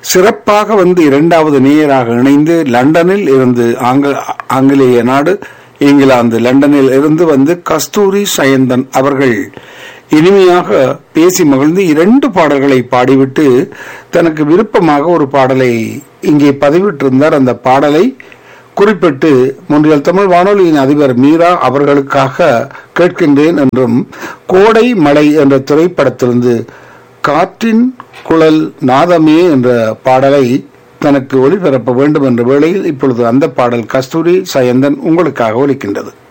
சிறப்பாக வந்து இரண்டாவது நேயராக இணைந்து லண்டனில் இருந்து ஆங்க- ஆங்கிலேய நாடு இங்கிலாந்து லண்டனில் இருந்து வந்து கஸ்தூரி சயந்தன் அவர்கள் இனிமையாக பேசி மகிழ்ந்து இரண்டு பாடல்களை பாடிவிட்டு தனக்கு விருப்பமாக ஒரு பாடலை இங்கே பதிவிட்டிருந்தார் அந்த பாடலை குறிப்பிட்டு முன்றியல் தமிழ் வானொலியின் அதிபர் மீரா அவர்களுக்காக கேட்கின்றேன் என்றும் கோடை மலை என்ற திரைப்படத்திலிருந்து காற்றின் குழல் நாதமே என்ற பாடலை தனக்கு ஒளிபரப்ப வேண்டும் என்ற வேளையில் இப்பொழுது அந்த பாடல் கஸ்தூரி சயந்தன் உங்களுக்காக ஒலிக்கின்றது